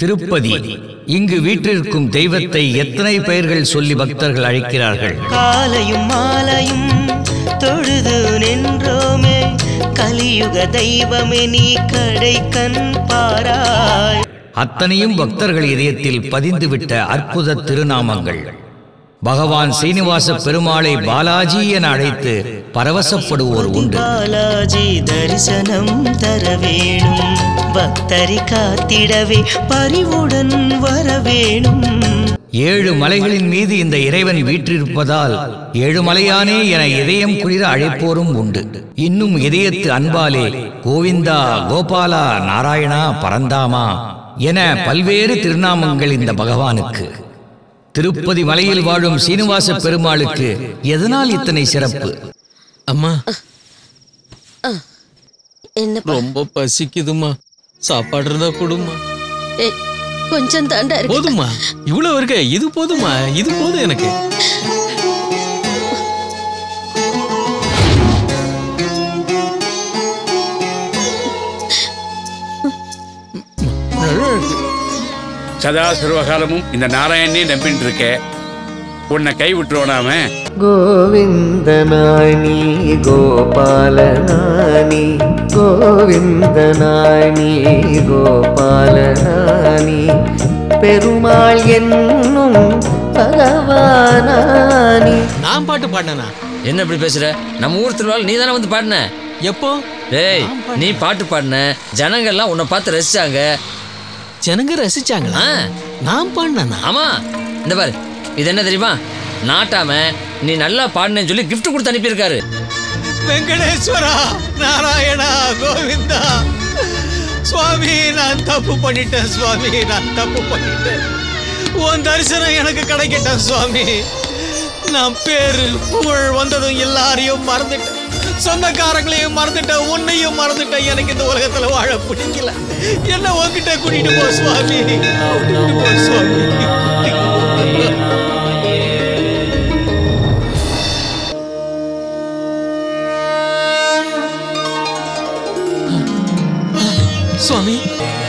திருப்பதி இங்கு வீற்றிருக்கும் தெய்வத்தை எத்தனை பெயர்கள் சொல்லி பக்தர்கள் அழைக்கிறார்கள் காலையும் மாலையும் தொழுது நின்றோமே கலியுக தெய்வமே நீ கடை கண் பாராய் அத்தனையும் பக்தர்கள் இதயத்தில் பதிந்துவிட்ட அற்புத திருநாமங்கள் பகவான் சீனிவாச பெருமாளை பாலாஜி என அழைத்து பரவசப்படுவோர் உண்டு பாலாஜி தரிசனம் தர வேணும் பக்தரை காத்திடவே பரிவுடன் வர வேணும் ஏழு மலைகளின் மீது இந்த இறைவன் வீற்றிருப்பதால் ஏழுமலையானே என இதயம் குளிர அழைப்போரும் உண்டு இன்னும் இதயத்து அன்பாலே கோவிந்தா கோபாலா நாராயணா பரந்தாமா என பல்வேறு திருநாமங்கள் இந்த பகவானுக்கு திருப்பதி மலையில் வாழும் சீனிவாச பெருமாளுக்கு எதனால் இத்தனை சிறப்பு அம்மா என்னப்பா ரொம்ப பசிக்குதுமா சாப்பாடு இருந்தா கொடுமா ஏய், கொஞ்சம் தாண்டா இருக்கு போதுமா இவ்வளவு இருக்க இது போதுமா இது போதும் எனக்கு நல்லா இருக்கு. சதா சர்வகாலமும் இந்த நாராயணனே நம்பின்னு இருக்க உன்னை கை விட்டுருவோனாம கோவிந்தனாய் நீ கோபாலனானி கோவிந்தனாய் நீ கோபாலனானி பெருமாள் என்னும் பகவானானி நான் பாட்டு பாடினா என்ன இப்படி பேசுற நம்ம ஊர் திருவிழா நீ தானே வந்து பாடின எப்போ டேய் நீ பாட்டு பாடின ஜனங்கள்லாம் உன்னை பார்த்து ரசிச்சாங்க ஜனங்க ரசிச்சாங்களா ஆ, நான் பாடினா ஆமா இந்த பாரு இது என்ன தெரியுமா நாட்டாம நீ நல்லா பாடினேன்னு சொல்லி gift கொடுத்து அனுப்பியிருக்காரு வெங்கடேஸ்வரா நாராயணா கோவிந்தா சுவாமி நான் தப்பு பண்ணிட்டேன் சுவாமி நான் தப்பு பண்ணிட்டேன் உன் தரிசனம் எனக்கு கிடைக்கட்டும் சுவாமி நான் பேரு புகழ் வந்ததும் எல்லாரையும் மறந்துட்டேன் சொந்தக்காரங்களையும் மறந்துட்டேன் உன்னையும் மறந்துட்டேன் எனக்கு இந்த உலகத்துல வாழ பிடிக்கல என்ன உன்கிட்ட கூட்டிட்டு போ சுவாமி கூட்டிட்டு போ சுவாமி சுவாமி